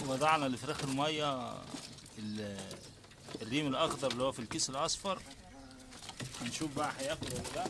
وضعنا لفراخ الميه ال- الريم الاخضر اللي هو في الكيس الاصفر هنشوف بقى هياكل ولا لا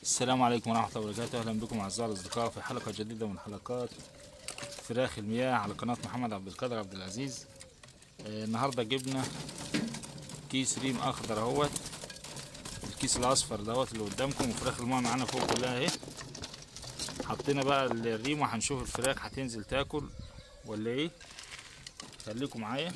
السلام عليكم ورحمة الله وبركاته أهلا بكم أعزائي الأصدقاء في حلقة جديدة من حلقات فراخ المياه على قناة محمد عبد القادر عبد العزيز آه، النهاردة جبنا كيس ريم أخضر أهوت الكيس الأصفر دوت اللي قدامكم وفراخ الماء معانا فوق كلها أهي حطينا بقى الريم وهنشوف الفراخ هتنزل تاكل ولا إيه خليكم معايا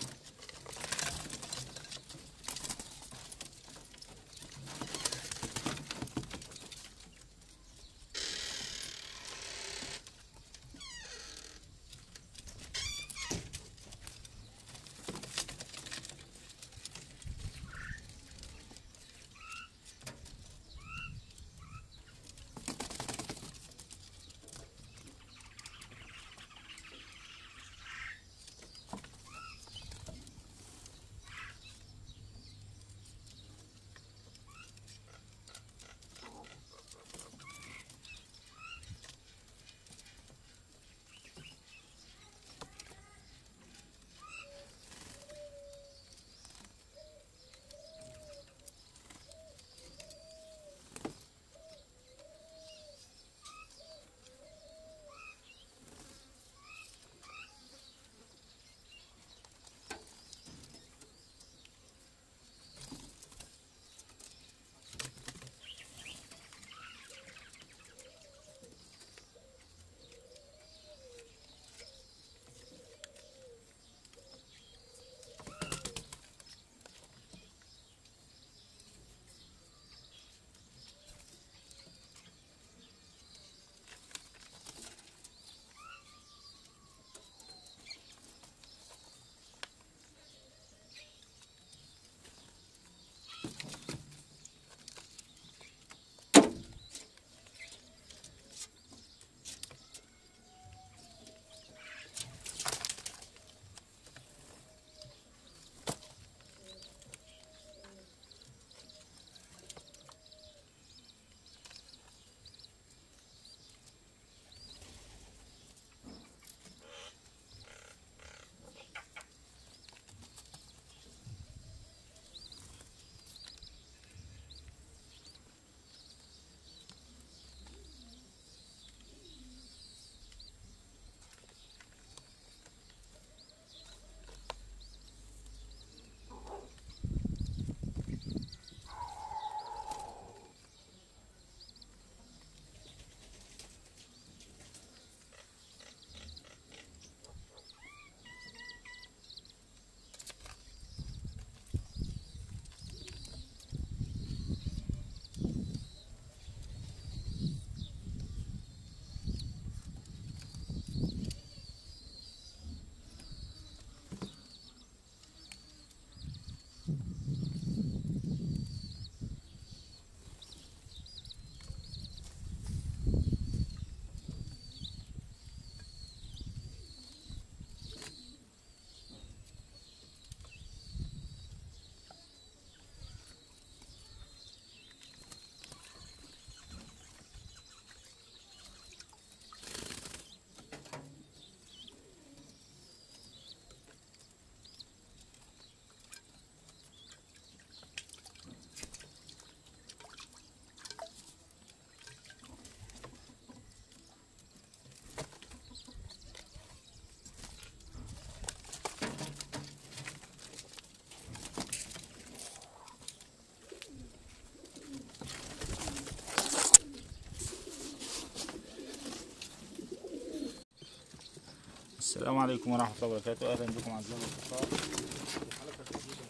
السلام عليكم ورحمة الله وبركاته أهلا بكم أعزائي الأصدقاء في حلقة جديدة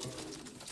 من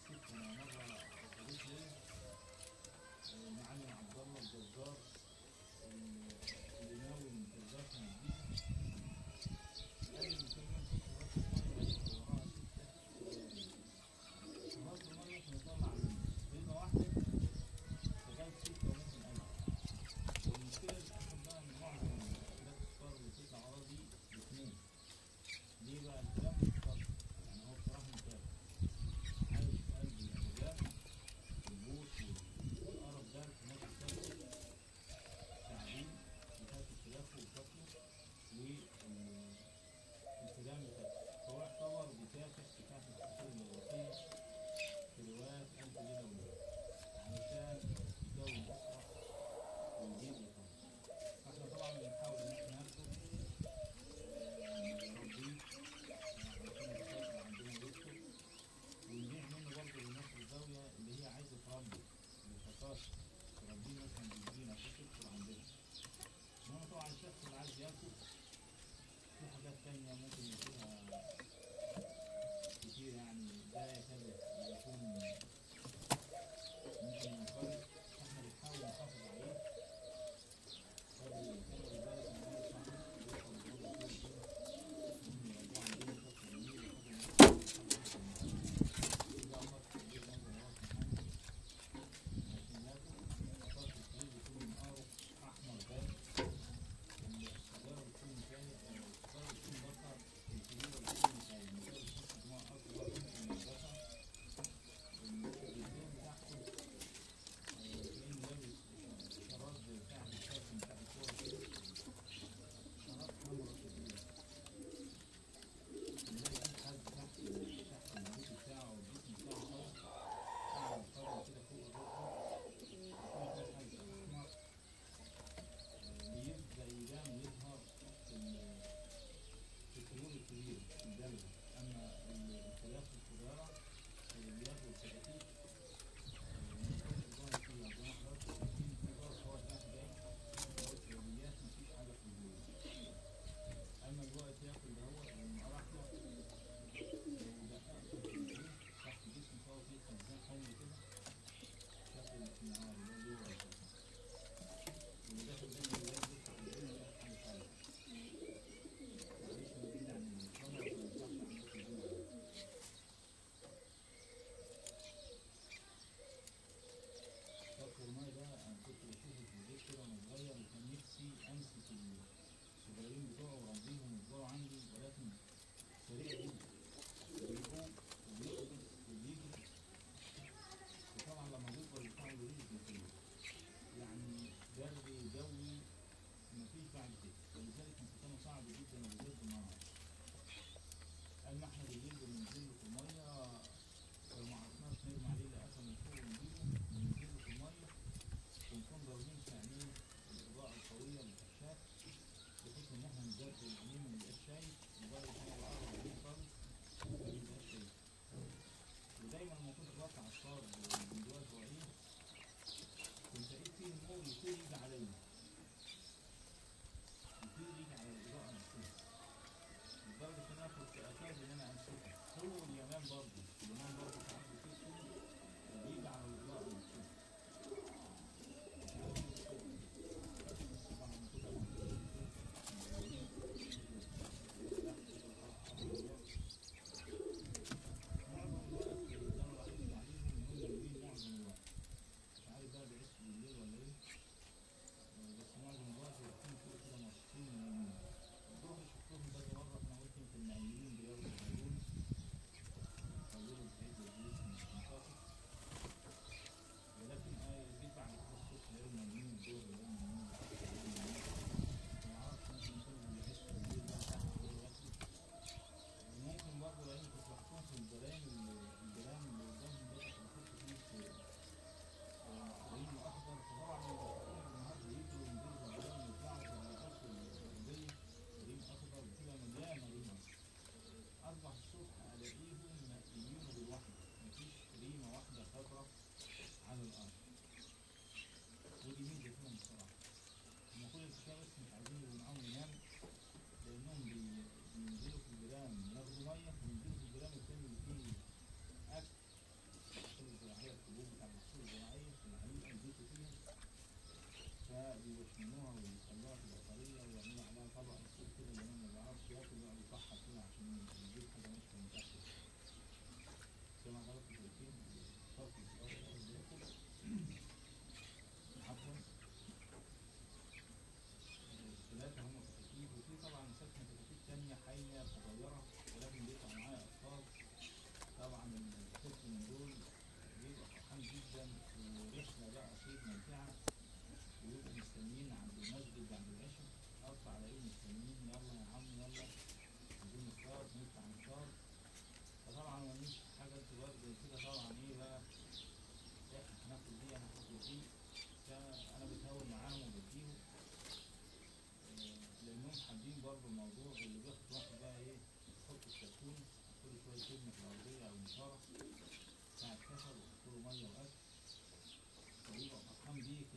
الست انا مره صديق ليا آه، معلم عبد الله الجزار ال- اللي ناوي من جزارة الجيزه قال لي من كام يوم كنت رايح الميه لقيت وراها ست شهور الميه كان يطلع من بيضه واحده لغايه سته وممكن ألف والمشكله الاخر بقى ان معظم الحاجات الصفار اللي بتطلع وراه دي باثنين ليه بقى الكلام مش صح يعني هو بصراحه ممتاز عايش في قلب الأجيال والبوت والقرف ده في ناس الثانية تعبين بتاكل فراخه وبتاكله والانسجام بتاعه فهو يعتبر بيكافح كفاح الحصول الوراثية في روايات ألف ليلة وليلة علشان يكون أسرة ويجيب وطن فاحنا طبعا بنحاول إن احنا ناخده نربيه ربنا يخلق عندنا رزقه ونبيع منه برضه للناس الزاوية اللي هي عايزة تربي الفقاش تربيه مثلا بالدين عشان تكسر عندنا إنما طبعا الشخص اللي عايز ياكل في حاجات تانية ممكن ياكلها كتير يعني ده يكاد يكون ممكن ينقرض احنا بنحاول نحافظ عليه هذا اللي كان لذلك ان هو صحيح بيوصل للوضع كويس كده ممكن يرجعوا عندنا شخص جميل وحاجة بيبدأ يبان يظهر في ال- في الطيور الكبيرة الدلة أما ال- الفراخ الصغيرة الرياض والكتاكيت أما الوقت ياكل ده هو المراحلة لو دققت في الجسم تحت جسم فهو فيه خزان حمر كده شكل النهار اللي هو جوه الخزان واللي داخل ده اللي بيلبس الدنيا ده حاجة خالص معلش نزيد عن الخمر ما ينفعش عندك الدنيا فاكر الماء ده انا كنت بشوفه في البيت كده وانا صغير وكان نفسي امسك الصغيرين بتوعه واربيهم ويفضلوا عندي ولكن سريع جدا بيقوم وبيقبض وبيجي وطبعا لما بيكبر بيطلع له رزق فيه يعني برد جوي مفيش بعد كده ولذلك مسكنه صعب جدا وبجد النهار اما احنا بالليل بننزل له في الميه لو ما عرفناش نرمي عليه لقاسه من فوق ونجيبه وننزل له في الميه ونكون ضاربين في عينيه الاضاءه القويه للكشاف بحيث ان احنا نزرد عينيه ما يبقاش شايف لدرجه ان هو قرب عليه خالص ما يبقاش شايف ودايما لما كنت بطلع الصار من دول صغيرين كنت الاقي فيه النور يطير يجي عليا يطير يجي على الاضاءه نفسها لدرجه ان انا كنت اكاد ان انا امسكه هو واليمام برضه اليمام برضه ساعات بيطير كده وبيجي على الاضاءه نفسها طبعا كده معظم الوقت اللي انا بحافظ عليهم ان هم يجيبوا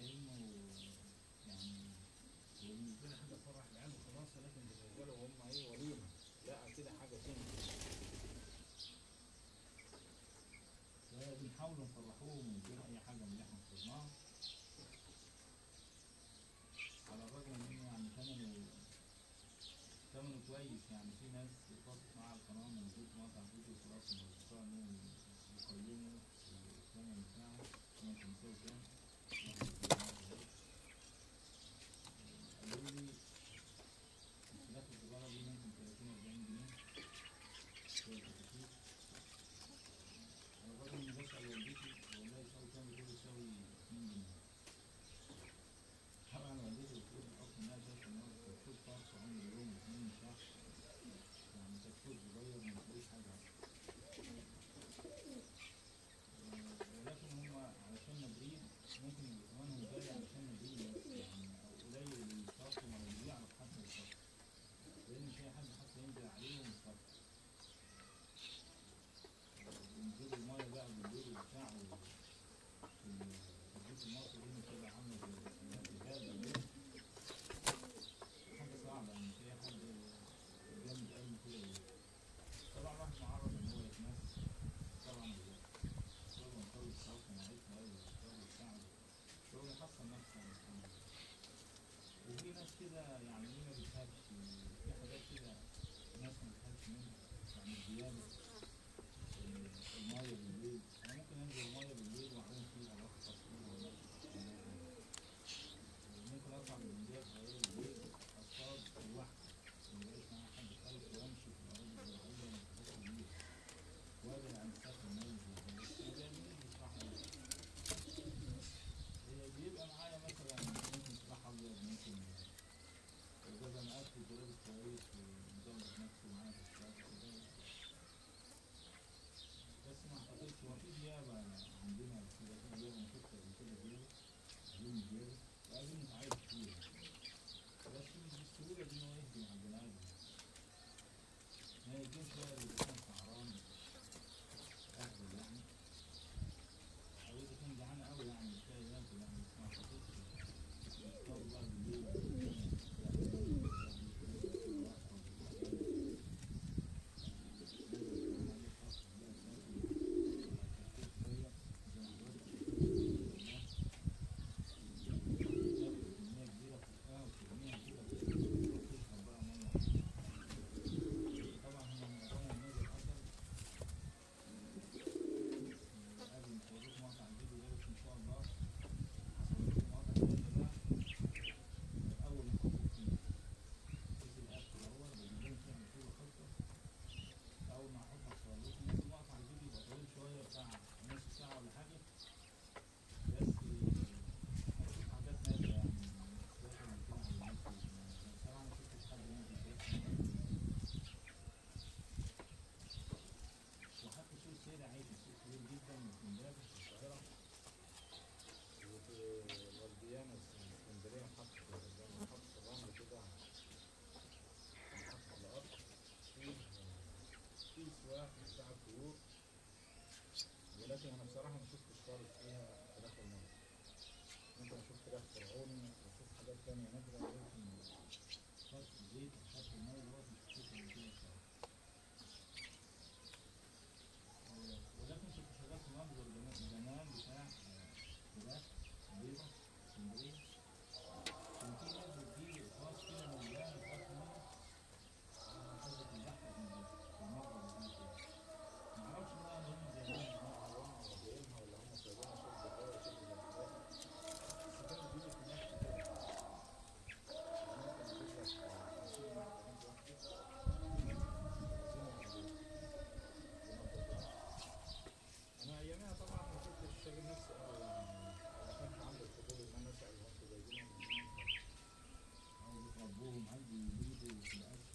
كانه يعني هو بالنسبه لي حاجه تفرح العيال وخلاص ولكن بالنسبه له هم ايه وليمه لا كده حاجه تانية فبنحاول نفرحوهم ونديهم اي حاجه من اللي احنا اخترناها على الرغم ان يعني ثمنه ثمنه كويس يعني في ناس اتواصلت معايا على القناه موجود مقطع فيديو خلاص الاصدقاء انهم يقيموا الثمن بتاعه ممكن يساوي كام قالوا لي الفراخ الصغيرة دي ممكن 30 40 جنيه شوية كتاكيت على الرغم اني بسأل والدتي والله يساوي كام بتقول لي يساوي 2 جنيه طبعا والدتي بتقول بحكم انها شايفة ان هو كتكوت فرص عمر يوم اتنين شهر يعني كتكوت صغير ما تلاقيش حاجة ولكن هم علشان مدريد ممكن يبقوا ثمنهم غالي علشان مدريد بس يعني او قليل اللي يصرفوا او اللي يعرف حتى يصرف لان مش اي حد حتى ينزل عليهم يصرف ينزلوا المايه بقى بالليل وبتاع البيت المصري دي بتبقى عامله زي الجبال بالليل حاجه صعبه ان في حد جامد قوي كده طبعا الواحد معرض ان هو يتمس طبعا شغل مطور الصوت ومعرفة أوي والشغل بتاعه شغل يحصل نفسه عن الحمد وفي ناس كده يعني ايه ما بتهابش في حاجات كده ناس ما بتهابش منها يعني الديابة المية بالليل أنا ممكن أنزل المية بالليل وأعوم فيها وأغطس فيها ولا ممكن أطلع من المنجات صغيرة بالليل أصطاد لوحدي مبقاش معايا حد خالص وأمشي في الأراضي الزراعية والحاجات دي وأبعد عن السكن المنزل وجميل بصراحة بيبقى معايا مثلا ممكن سلاح أبيض ممكن وده أنا أكل دولاب كويس ومظبط نفسي معايا في الشارع كده بس ما أعتقدش هو في ديابة عندنا كده في ديابة مشكلة قبل كده ديابة عايزين ديابة وعايزين نتعايش فيها بس مش بالسهولة دي إن هو يهجم على البني آدم ما يهجمش بقى اللي كان سهران أهبل يعني أو إذا كان جعان أوي يعني مش لاقي ياكل يعني بس ما أعتقدش يختار بقى بالليل طبعا هم معظمهم نزل أثر قبل ما اوريكم مقطع الفيديو ده بس ان شاء الله هوريكم مقطع الفيديو ده اول ما احط فيه كيس الاكل الاول بجيبهم فيه من كل خطه اول ما احط اصور لكم ممكن مقطع الفيديو يبقى طويل شويه بتاع نص ساعه ولا حاجه بس هشوف حاجات نادره يعني لازم يكون على النت بصراحه ما شفتش حد ينزل كده وحتى سوق السيدة عادي سوق كبير جدا في امبابة في القاهرة وفي الغربيانة في اسكندرية محطة زي محطة الرمل كده محطة الأرض فيه في سواق بتاع الطيور ولكن أنا بصراحة ما شفتش خالص فيها فراخ المية ممكن أشوف فراخ فرعوني وأشوف حاجات تانية نادرة ولكن خط الزيت وخط المية دوت مش بشوفه من كده بصراحة ولكن كنت شغال في منظر زمان زمان بتاع فراخ بيضة اسكندرية كان في ناس بتجيب اقفاص كده مليانة فراخ مية حاجة تضحك من في المنظر اللي كان فيه معرفش بقى ان هم جايبينها معرضوها ولا جايبينها ولا هم سايبينها شغل بقى شغل زي كده بس كانوا بيجيبوا في ناس كتير ممكن يجيب لك 50 واحدة بنت واحدة انا ايامها طبعا ما كنتش شاغل نفسي قوي يعني ما كانش عندي الفضول ان انا اسال هو انتوا جايبينهم منين او بتربوهم عندي بيجوا في القش